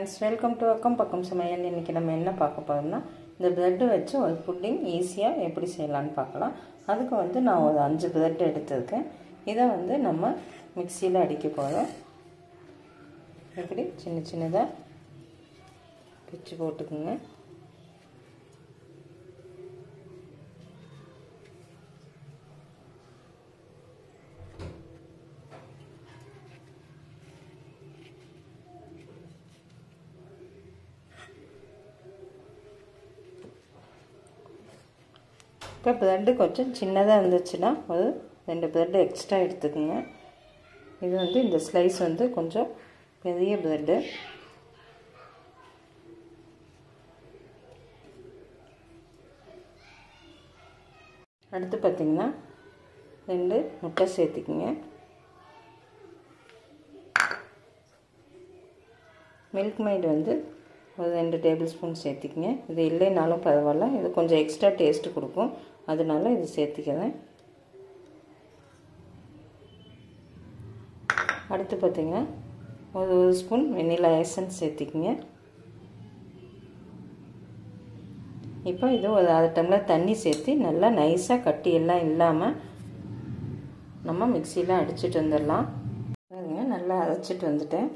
friends welcome to அக்கம் பக்கம் சமையல் இன்றைக்கி நம்ம என்ன பார்க்க போகிறோம்னா இந்த ப்ரெட்டு வச்சு ஒரு புட்டிங் ஈஸியாக எப்படி செய்யலான்னு பார்க்கலாம் அதுக்கு வந்து நான் ஒரு அஞ்சு ப்ரெட் எடுத்திருக்கேன் இதை வந்து நம்ம மிக்சியில் அடிக்க போகிறோம் இப்படி சின்ன சின்னதாக பிச்சு போட்டுக்குங்க இப்போ ப்ரெட்டு கொஞ்சம் சின்னதாக இருந்துச்சுன்னா ஒரு ரெண்டு ப்ரெட்டு எக்ஸ்ட்ரா எடுத்துக்கோங்க இது வந்து இந்த ஸ்லைஸ் வந்து கொஞ்சம் பெரிய ப்ரெட்டு அடுத்து பார்த்திங்கன்னா ரெண்டு முட்டை சேர்த்திக்கிங்க மில்க் மைட் வந்து ஒரு ரெண்டு டேபிள் ஸ்பூன் சேர்த்திக்கிங்க இது இல்லைனாலும் பரவாயில்ல இது கொஞ்சம் எக்ஸ்ட்ரா டேஸ்ட்டு கொடுக்கும் அதனால இது சேர்த்திக்கிறேன் அடுத்து பார்த்திங்கன்னா ஒரு ஒரு ஸ்பூன் வெண்ணிலா எசன்ஸ் சேர்த்திக்கிங்க இப்போ இது ஒரு அரை டம்ளர் தண்ணி சேர்த்து நல்லா நைஸாக கட்டி எல்லாம் இல்லாமல் நம்ம மிக்சியில் அடிச்சுட்டு வந்துடலாம் பாருங்க நல்லா அரைச்சிட்டு வந்துட்டேன்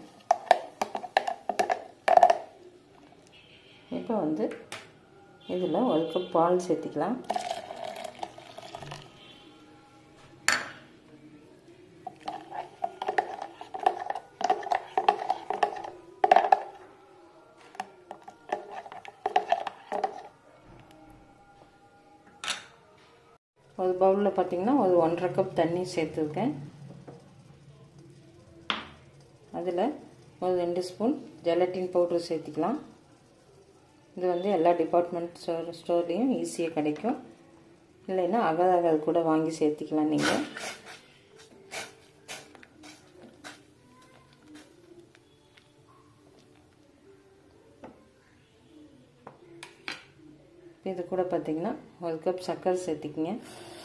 இப்போ வந்து இதில் ஒரு கப் பால் சேர்த்திக்கலாம் ஒரு பவுலில் பார்த்திங்கன்னா ஒரு ஒன்றரை கப் தண்ணி சேர்த்துருக்கேன் அதில் ஒரு ரெண்டு ஸ்பூன் ஜெலட்டின் பவுடர் சேர்த்திக்கலாம் இது வந்து எல்லா டிபார்ட்மெண்ட் ஸ்டோர் ஸ்டோர்லேயும் ஈஸியாக கிடைக்கும் இல்லைன்னா அகர் அகர் கூட வாங்கி சேர்த்திக்கலாம் நீங்கள் இது கூட பார்த்திங்கன்னா ஒரு கப் சர்க்கரை சேர்த்திக்கிங்க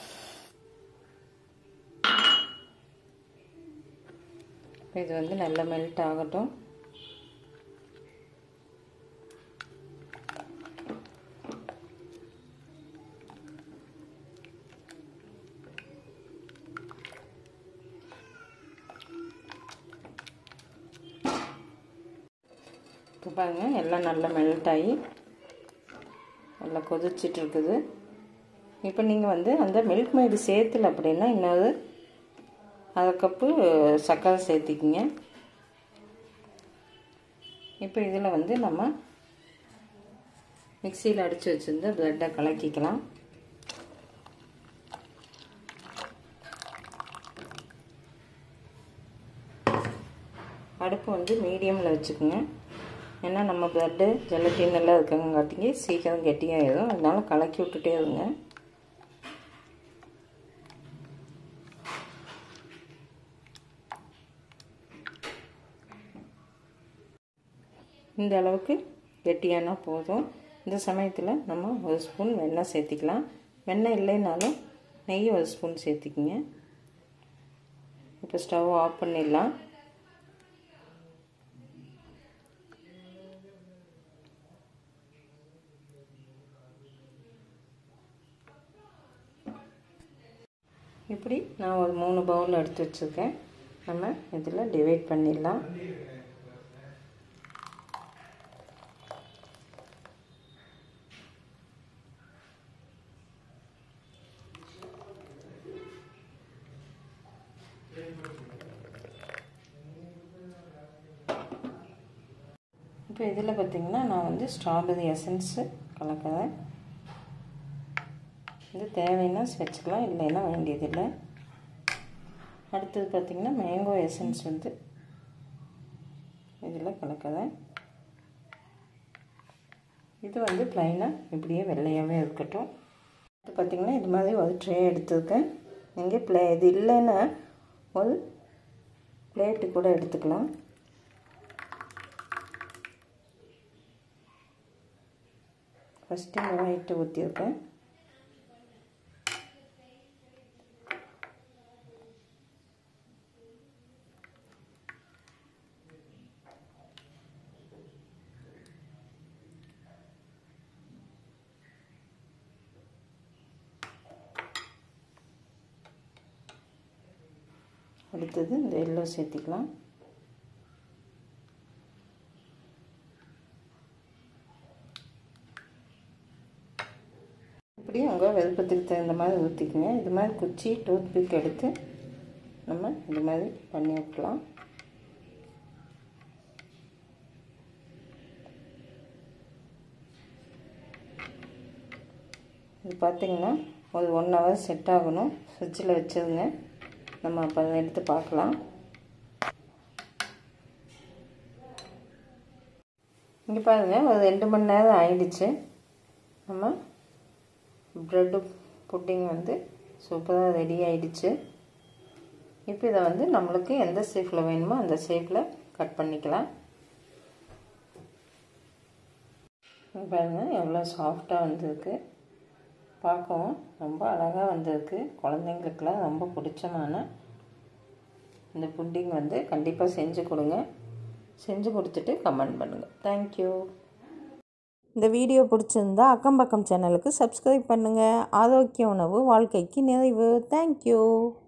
இது வந்து நல்லா மெல்ட் ஆகட்டும் இப்போ பாருங்கள் எல்லாம் நல்லா மெல்ட் ஆகி நல்லா கொதிச்சிட்டு இருக்குது இப்போ நீங்கள் வந்து அந்த மில்க் மைடு சேர்த்துல அப்படின்னா இன்னொரு அரை கப்பு சர்க்கரை சேர்த்திக்கிங்க இப்போ இதில் வந்து நம்ம மிக்சியில் அடித்து வச்சுருந்த ப்ரெட்டை கலக்கிக்கலாம் அடுப்பு வந்து மீடியமில் வச்சுக்கோங்க ஏன்னா நம்ம ப்ரெட்டு ஜெலட்டின் எல்லாம் இருக்கங்காட்டிங்க சீக்கிரம் கெட்டியாயிடும் அதனால கலக்கி விட்டுட்டே இருங்க இந்த அளவுக்கு கெட்டியானா போதும் இந்த சமயத்தில் நம்ம ஒரு ஸ்பூன் வெண்ணெய் சேர்த்திக்கலாம் வெண்ணெய் இல்லைனாலும் நெய் ஒரு ஸ்பூன் சேர்த்திக்கிங்க இப்போ ஸ்டவ் ஆஃப் பண்ணிடலாம் இப்படி நான் ஒரு மூணு பவுல் எடுத்து வச்சுருக்கேன் நம்ம இதில் டிவைட் பண்ணிடலாம் இப்போ இதில் பார்த்திங்கன்னா நான் வந்து ஸ்ட்ராபெரி எசன்ஸு கலக்கிறேன் இது தேவைன்னா வச்சுக்கலாம் இல்லைன்னா வேண்டியதில்லை அடுத்தது பார்த்திங்கன்னா மேங்கோ எசன்ஸ் வந்து இதில் கலக்கிறேன் இது வந்து ப்ளைனாக இப்படியே வெள்ளையாகவே இருக்கட்டும் இது பார்த்திங்கன்னா இது மாதிரி ஒரு ட்ரே எடுத்துருக்கேன் நீங்கள் ப்ளே இது இல்லைன்னா ஒரு பிளேட்டு கூட எடுத்துக்கலாம் ஃபஸ்ட்டு இந்த ஒயிட்டு ஊற்றிருக்கேன் அடுத்தது இந்த எல்லோ சேர்த்திக்கலாம் இப்படி உங்கள் விருப்பத்துக்கு தகுந்த மாதிரி ஊற்றிக்குங்க இது மாதிரி குச்சி டூத் பிக் எடுத்து நம்ம இது மாதிரி பண்ணி விட்டுலாம் இது பார்த்திங்கன்னா ஒரு ஒன் ஹவர் செட் ஆகணும் ஃப்ரிட்ஜில் வச்சுருங்க நம்ம அப்போ அதை எடுத்து பார்க்கலாம் இங்கே பாருங்கள் ஒரு ரெண்டு மணி நேரம் ஆயிடுச்சு நம்ம ப்ரெட்டு புட்டிங் வந்து சூப்பராக ரெடி ஆயிடுச்சு இப்போ இதை வந்து நம்மளுக்கு எந்த ஷேப்பில் வேணுமோ அந்த ஷேப்பில் கட் பண்ணிக்கலாம் பாருங்கள் எவ்வளோ சாஃப்டாக வந்திருக்கு பார்க்கவும் ரொம்ப அழகாக வந்திருக்கு குழந்தைங்களுக்கெல்லாம் ரொம்ப பிடிச்சமான இந்த புட்டிங் வந்து கண்டிப்பாக செஞ்சு கொடுங்க செஞ்சு கொடுத்துட்டு கமெண்ட் பண்ணுங்கள் தேங்க்யூ இந்த வீடியோ பிடிச்சிருந்தா அக்கம் பக்கம் சேனலுக்கு சப்ஸ்கிரைப் பண்ணுங்கள் ஆரோக்கிய உணவு வாழ்க்கைக்கு நிறைவு தேங்க்யூ